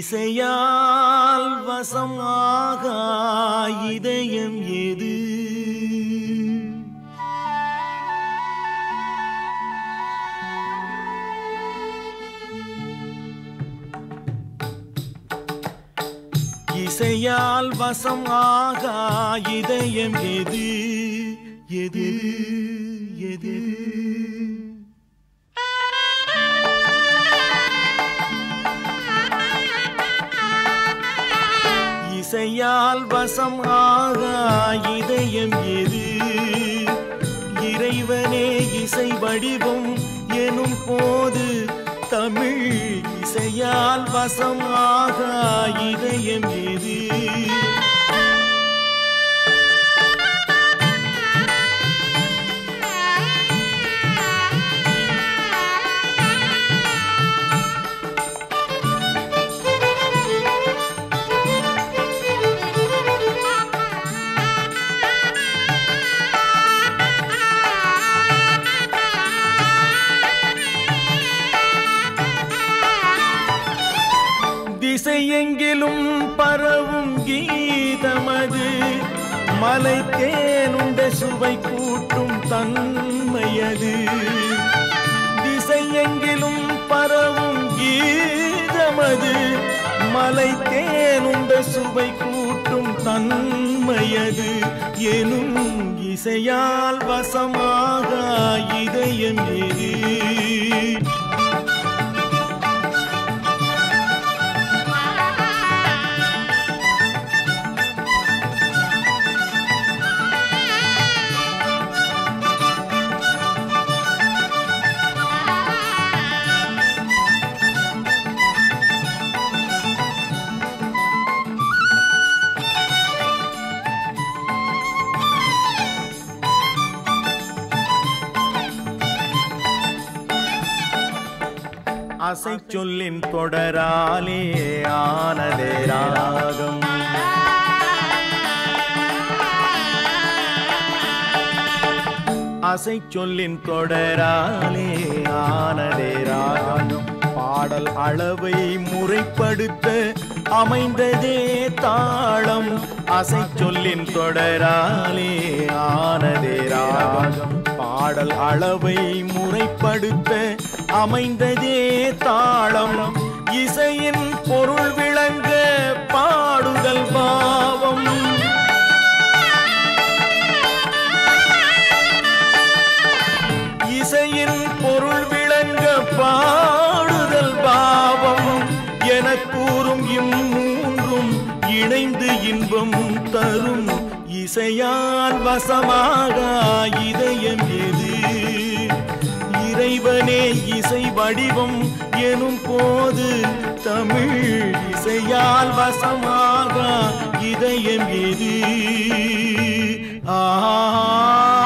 இசையால் வசமாக இதயம் எது இசையால் வசமாக இதயம் எது எது எது இசையால் வசம் ஆக இதயம் எது இறைவனே இசை வடிவம் எனும் போது தமிழ் இசையால் வசம் ஆக இதயம் எது திசையெங்கிலும் பரவும் கீதமது மலை தேனுண்ட சுவை கூட்டும் தன்மையது திசையெங்கிலும் பரவும் கீதமது மலை தேனுண்ட சுவை கூட்டும் தன்மையது எனும் இசையால் வசமாக இதயம் எது அசை சொல்லின் தொடராலே ஆனதே ராகம் அசை சொல்லின் தொடராலே ஆனதே ராகம் பாடல் அளவை முறைப்படுத்த அமைந்ததே தாளம் அசை சொல்லின் தொடராலே ஆனதே ராகம் பாடல் அளவை முறைப்படுத்த அமைந்ததே தாளம் இசையின் பொருள் விளங்க பாடுதல் பாவம் இசையின் பொருள் விளங்க பாடுதல் பாவம் என கூறும் இம்மூன்றும் இணைந்து இன்பம் தரும் இசையால் வசமாக இதயம் எது இறைவனே இசை வடிவம் எனும் போது தமிழ் இசையால் வசமாக இதயம் எது ஆ